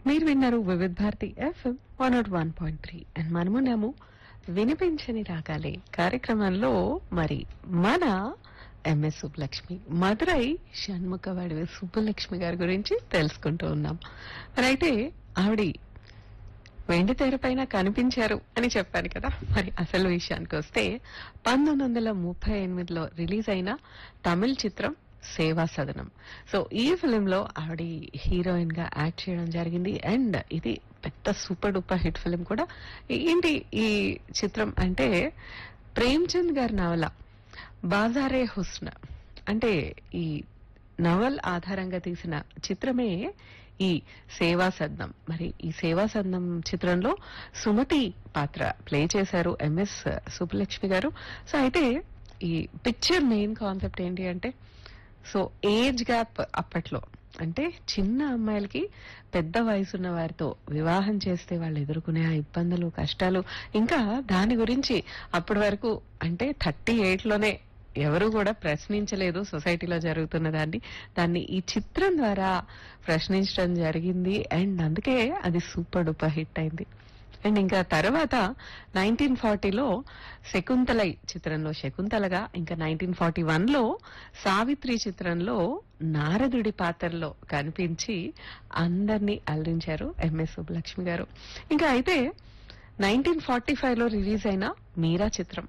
మీరు విన్నారు Vividh Bharati FM one nought one point three and మనమున్నాము వినిపించని రాగాలే కార్యక్రమంలో మరి మన ఎంఎస్ సుబ్బలక్ష్మి మదురై షణ్ముఖవాడి సుబ్బలక్ష్మి గారి గురించి తెలుసుకుంటూ ఉన్నాం మరి అయితే ఆవిడ వెండి తెర పైన కనిపించారు అని చెప్పాను కదా మరి అసలు విషయానికి వస్తే పంతొమ్మిది వందల ముప్పై ఎనిమిదిలో రిలీజ్ అయిన తమిళ చిత్రం సేవా సదనం సో ఈ ఫిలిం లో ఆవిడ హీరోయిన్ గా యాక్ట్ చేయడం జరిగింది అండ్ ఇది పెద్ద సూపర్ డూపర్ హిట్ ఫిలిం కూడా ఏంటి ఈ చిత్రం అంటే ప్రేమ్చంద్ గారి నవల బాజారే హుస్న్ అంటే ఈ నవల్ ఆధారంగా తీసిన చిత్రమే ఈ సేవా సదనం మరి ఈ సేవా సదనం చిత్రంలో సుమతి పాత్ర ప్లే చేశారు ఎంఎస్ సుబ్బలక్ష్మి గారు సో అయితే ఈ పిక్చర్ మెయిన్ కాన్సెప్ట్ ఏంటి అంటే సో ఏజ్ గ్యాప్ అప్పట్లో అంటే చిన్న అమ్మాయిలకి పెద్ద వయసున్న వారితో వివాహం చేస్తే వాళ్ళు ఎదుర్కొనే ఆ ఇబ్బందులు కష్టాలు ఇంకా దాని గురించి అప్పటి వరకు అంటే థర్టీ ఎయిట్ లోనే ఎవరు కూడా ప్రశ్నించలేదు సొసైటీలో జరుగుతున్న దాన్ని దాన్ని ఈ చిత్రం ద్వారా ప్రశ్నించడం జరిగింది అండ్ అందుకే అది సూపర్ డూపర్ హిట్ అయింది అండ్ ఇంకా తర్వాత నైన్టీన్ ఫార్టీలో శకుంతలై చిత్రంలో శకుంతలగా ఇంకా నైన్టీన్ ఫార్టీ వన్ లో సావిత్రి చిత్రంలో నారదుడి పాత్రలో కనిపించి అందరినీ అలరించారు ఎంఎస్ సుబ్బలక్ష్మి గారు ఇంకా అయితే నైన్టీన్ ఫార్టీ ఫైవ్ లో రిలీజ్ అయిన మీరా చిత్రం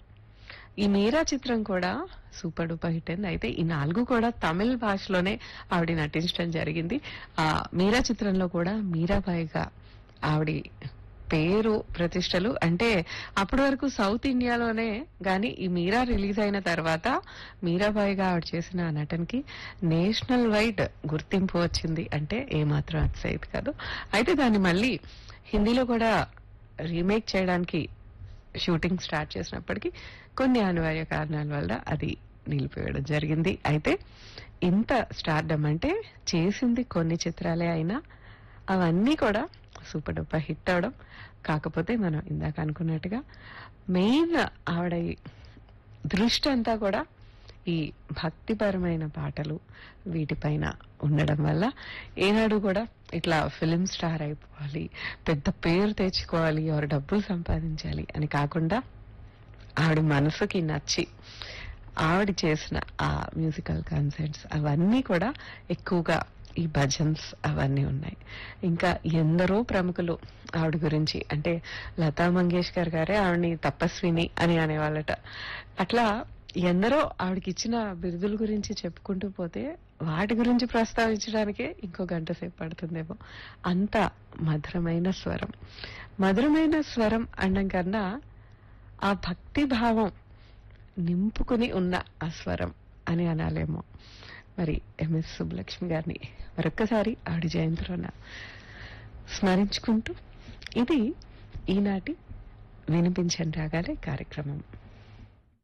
ఈ మీరా చిత్రం కూడా సూపర్ డూపర్ హిట్ అయింది అయితే ఈ నాలుగు కూడా తమిళ భాషలోనే ఆవిడ నటించడం జరిగింది ఆ మీరా చిత్రంలో కూడా మీరాబాయిగా ఆవిడ పేరు ప్రతిష్టలు అంటే అప్పటి వరకు సౌత్ ఇండియాలోనే గాని ఈ మీరా రిలీజ్ అయిన తర్వాత మీరాబాయిగా ఆవిడ చేసిన ఆ నటనకి నేషనల్ వైడ్ గుర్తింపు వచ్చింది అంటే ఏమాత్రం అతిశయత కాదు అయితే దాన్ని మళ్ళీ హిందీలో కూడా రీమేక్ చేయడానికి షూటింగ్ స్టార్ట్ చేసినప్పటికీ కొన్ని అనివార్య కారణాల వల్ల అది నిలిపివేయడం జరిగింది అయితే ఇంత స్టార్డమ్ అంటే చేసింది కొన్ని చిత్రాలే అయినా అవన్నీ కూడా సూపర్ డూపర్ హిట్ అవడం కాకపోతే మనం ఇందాక అనుకున్నట్టుగా మెయిన్ ఆవిడ ఈ దృష్టి అంతా కూడా ఈ భక్తిపరమైన పాటలు వీటిపైన ఉండడం వల్ల ఏనాడు కూడా ఇట్లా ఫిలిం స్టార్ అయిపోవాలి పెద్ద పేరు తెచ్చుకోవాలి ఎవరు డబ్బులు సంపాదించాలి అని కాకుండా ఆవిడ మనసుకి నచ్చి ఆవిడ చేసిన ఆ మ్యూజికల్ కాన్సర్ట్స్ అవన్నీ కూడా ఎక్కువగా ఈ భజన్స్ అవన్నీ ఉన్నాయి ఇంకా ఎందరో ప్రముఖులు ఆవిడ గురించి అంటే లతా మంగేష్కర్ గారే ఆవిడని తపస్విని అని అనేవాళ్ళట అట్లా ఎందరో ఆవిడకి ఇచ్చిన బిరుదుల గురించి చెప్పుకుంటూ పోతే వాటి గురించి ప్రస్తావించడానికే ఇంకో గంట సేపు పడుతుందేమో అంత మధురమైన స్వరం మధురమైన స్వరం అనడం కన్నా ఆ భక్తి భావం నింపుకుని ఉన్న ఆ స్వరం అని అనాలేమో మరి ఎంఎస్ సుబ్బలక్ష్మి గారిని మరొక్కసారి ఆవిడ జయంతిలోన స్మరించుకుంటూ ఇది ఈనాటి వినిపించండి రాగాలే కార్యక్రమం